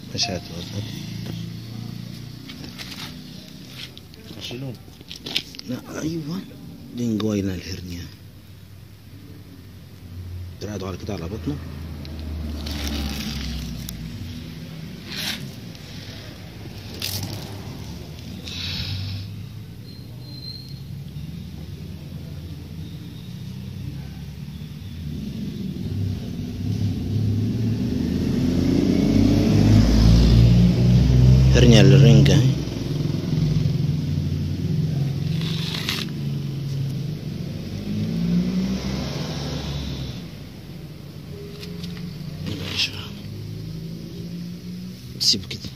مش هتوصل يشيلون لا ايوه لينجوينا الهرنيا ترعدوا على كده على بطنه هرنيا للرنجة هي. ماشي. سيبه كده